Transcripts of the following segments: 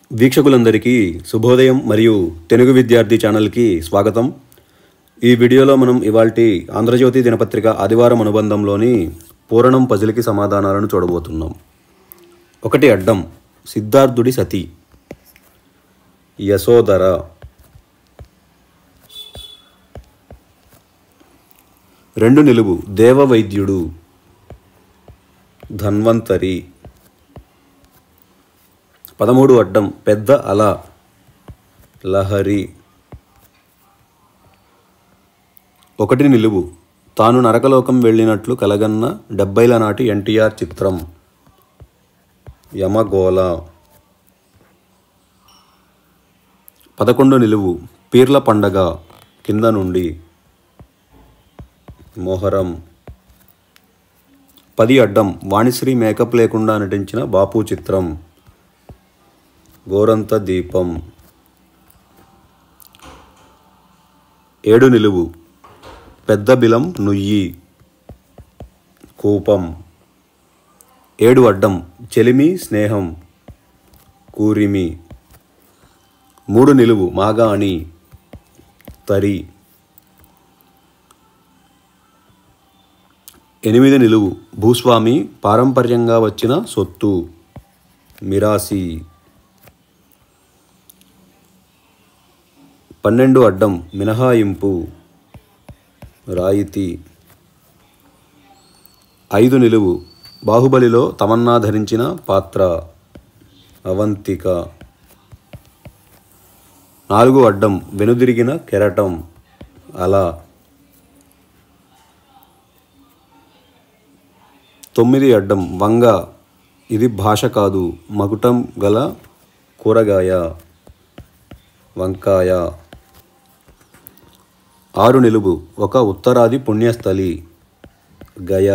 వీక్షకులందరికీ శుభోదయం మరియు తెలుగు విద్యార్థి ఛానల్కి స్వాగతం ఈ వీడియోలో మనం ఇవాల్టి ఆంధ్రజ్యోతి దినపత్రిక ఆదివారం అనుబంధంలోని పూరణం పజిల్కి సమాధానాలను చూడబోతున్నాం ఒకటి అడ్డం సిద్ధార్థుడి సతి యశోధర రెండు నిలువు దేవవైద్యుడు ధన్వంతరి పదమూడు అడ్డం పెద్ద అల లహరి ఒకటి నిలువు తాను నరకలోకం వెళ్ళినట్లు కలగన్న డెబ్బైల నాటి ఎన్టీఆర్ చిత్రం యమగోళ పదకొండు నిలువు పీర్ల పండగ కింద నుండి మొహరం పది అడ్డం వాణిశ్రీ మేకప్ లేకుండా నటించిన బాపు చిత్రం గోరంత దీపం ఏడు నిలువు పెద్ద బిలం నుయ్యి కూపం ఏడు అడ్డం చెలిమి స్నేహం కూరిమి మూడు నిలువు మాగాణి తరి ఎనిమిది నిలువు భూస్వామి పారంపర్యంగా వచ్చిన సొత్తు మిరాసి పన్నెండు అడ్డం మినహాయింపు రాయితీ ఐదు నిలువు బాహుబలిలో తమన్నా ధరించిన పాత్ర అవంతిక నాలుగు అడ్డం వెనుదిరిగిన కెరటం అలా తొమ్మిది అడ్డం వంగ ఇది భాష కాదు మకుటం గల కూరగాయ వంకాయ ఆరు నిలువు ఒక ఉత్తరాది పుణ్యస్థలి గయ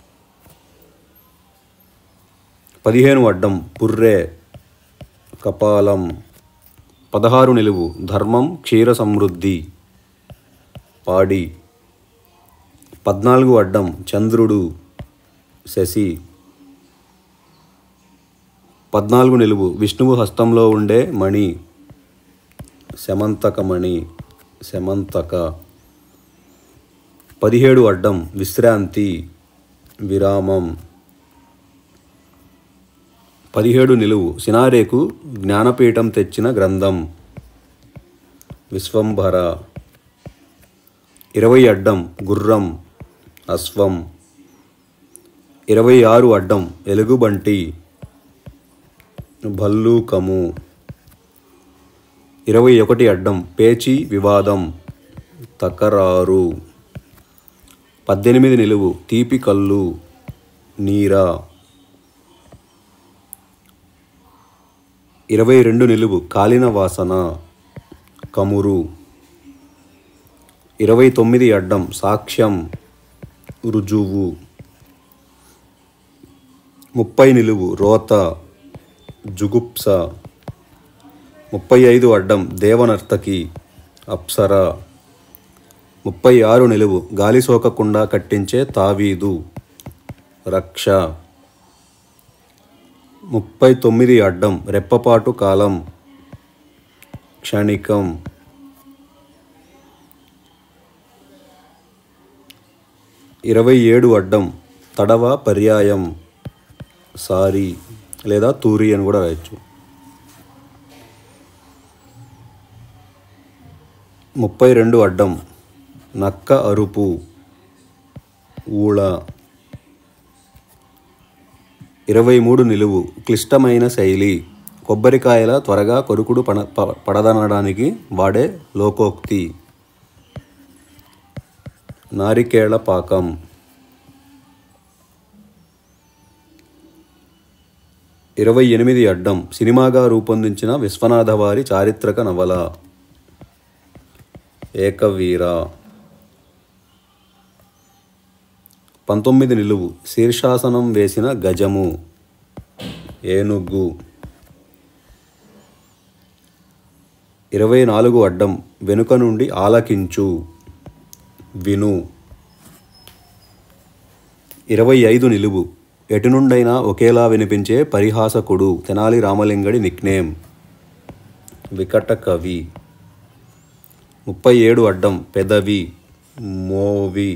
పదిహేను అడ్డం పుర్రె కపాలం పదహారు నిలువు ధర్మం క్షీర సమృద్ధి పాడి పద్నాలుగు అడ్డం చంద్రుడు శశి పద్నాలుగు నిలువు విష్ణువు హస్తంలో ఉండే మణి శమంతకమణి శమంతక పదిహేడు అడ్డం విశ్రాంతి విరామం పదిహేడు నిలువు సినారేకు జ్ఞానపీఠం తెచ్చిన గ్రంథం విశ్వంభర ఇరవై అడ్డం గుర్రం అశ్వం ఇరవై ఆరు అడ్డం ఎలుగుబంటి భల్లూకము ఇరవై ఒకటి అడ్డం పేచి వివాదం తకరారు పద్దెనిమిది నిలువు తీపి కళ్ళు నీరా ఇరవై రెండు నిలువు కాలిన వాసన కమురు ఇరవై తొమ్మిది అడ్డం సాక్ష్యం రుజువు ముప్పై నిలువు రోత జుగుప్స ముప్పై ఐదు అడ్డం దేవనర్తకి అప్సర ముప్పై ఆరు నిలువు గాలి సోకకుండా కట్టించే తావీదు రక్ష ముప్పై తొమ్మిది అడ్డం రెప్పపాటు కాలం క్షణికం ఇరవై ఏడు అడ్డం తడవ పర్యాయం సారీ లేదా తూరి అని కూడా రాయొచ్చు ముప్పై రెండు అడ్డం నక్క అరుపు ఊళ ఇరవై మూడు నిలువు క్లిష్టమైన శైలి కొబ్బరికాయల త్వరగా కొరుకుడు పడ ప- పడదనడానికి వాడే లోకోక్తి నారికేళ పాకం ఇరవై ఎనిమిది అడ్డం సినిమాగా రూపొందించిన విశ్వనాథ వారి చారిత్రక నవల ఏకవీర పంతొమ్మిది నిలువు శీర్షాసనం వేసిన గజము ఏనుగు ఇరవై నాలుగు అడ్డం వెనుక నుండి ఆలకించు విను ఇరవై ఐదు నిలువు ఎటు నుండైనా ఒకేలా వినిపించే పరిహాసకుడు తెనాలి రామలింగడి నిక్నేమ్ వికట కవి ముప్పై ఏడు అడ్డం పెదవి మోవి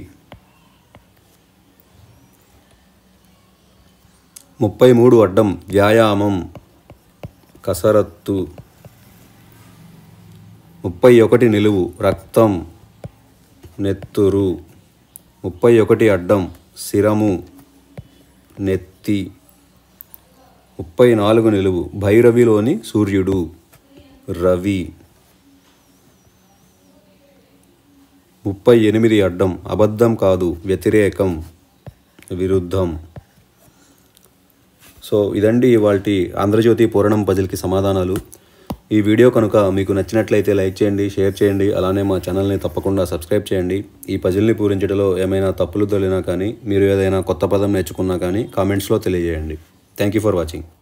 ముప్పై మూడు అడ్డం వ్యాయామం కసరత్తు ముప్పై ఒకటి నిలువు రక్తం నెత్తురు ముప్పై ఒకటి అడ్డం శిరము నెత్తి ముప్పై నాలుగు నిలువు భైరవిలోని సూర్యుడు రవి ముప్పై ఎనిమిది అడ్డం అబద్ధం కాదు వ్యతిరేకం విరుద్ధం సో ఇదండి ఇవాళ ఆంధ్రజ్యోతి పూరణం పజిల్కి సమాధానాలు ఈ వీడియో కనుక మీకు నచ్చినట్లయితే లైక్ చేయండి షేర్ చేయండి అలానే మా ఛానల్ని తప్పకుండా సబ్స్క్రైబ్ చేయండి ఈ పజిల్ని పూరించడంలో ఏమైనా తప్పులు తొలినా కానీ మీరు ఏదైనా కొత్త పదం నేర్చుకున్నా కానీ కామెంట్స్లో తెలియజేయండి థ్యాంక్ యూ ఫర్ వాచింగ్